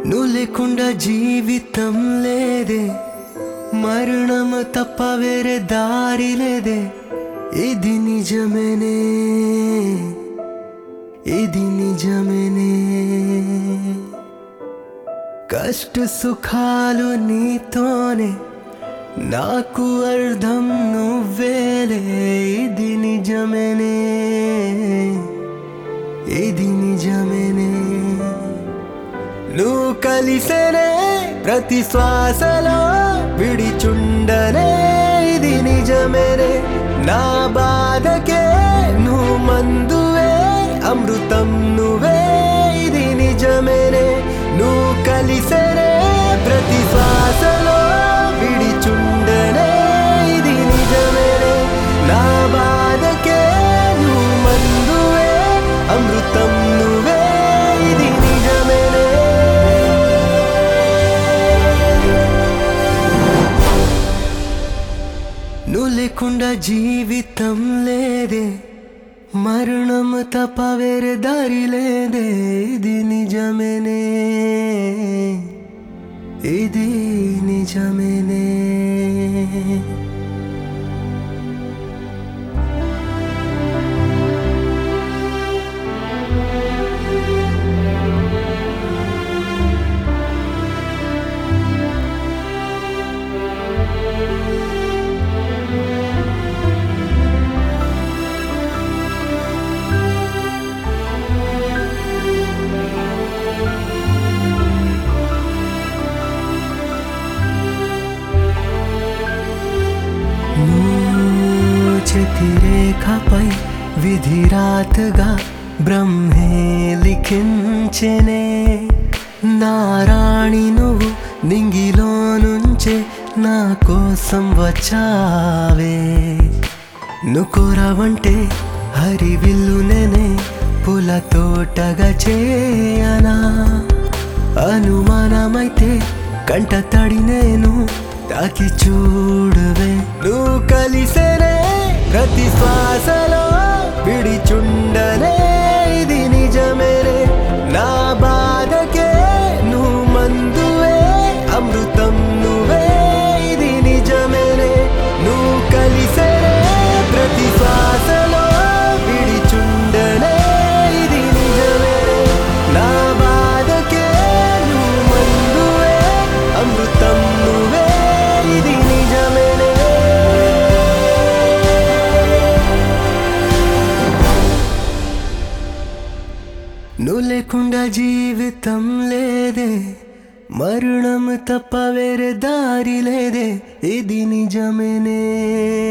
నువ్వు లేకుండా జీవితం లేదే మరణం తప్ప వేరే దారి లేదే ఇది నిజమేనే ఇది నిజమేనే కష్ట సుఖాలు నీతోనే నాకు అర్థం నువ్వేలే ఇది నిజమేనే ఇది నిజమేనే నువ్వు కలిసనే ప్రతి శ్వాసలో విడిచుండనే ఇది నిజమేనే నా బాధకే నువ్వు మందువే అమృతం నువ్వే ఇది నిజమేనే నువ్వు కలిసనే ప్రతి శ్వాసలో విడిచుండనే ఇది నిజమేనే నా బాధకే నువ్వు మందువే అమృతం నువ్వే ఇది నిజమేనే నువ్వు లేకుండా జీవితం లేదే మరణం తప్ప వేరే దారి లేదే ఇది నిజమేనే ఇది నిజమేనే నువ్వు చేతిరేఖపై విధిరాతగా బ్రహ్మే లిఖించెనే నారాణి నువ్వు నింగిలో నుంచే నా కోసం వచ్చావే నుకోరవంటే హరివిల్లు నేనే పుల తోటగా చేయనా అనుమానమైతే కంట తడి నేను తాకి చూడవే నువ్వు కలిసేనే ప్రతి శ్వాసలో విడిచుండనే ఇది నిజమేనే నా బాధకే నువ్వు మందువే అమృతం నువ్వే ఇది నిజమేనే నువ్వు కలిసేనే ప్రతి శ్వాసలో విడిచుండనే ఇది నిజమేనే నా బాధకే నువ్వు మందువే అమృతం నువ్వే ఇది నిజమేనే నువ్వు లేకుండా జీవితం లేదే మరణం తప్ప వేరే దారి లేదే ఇది నిజమేనే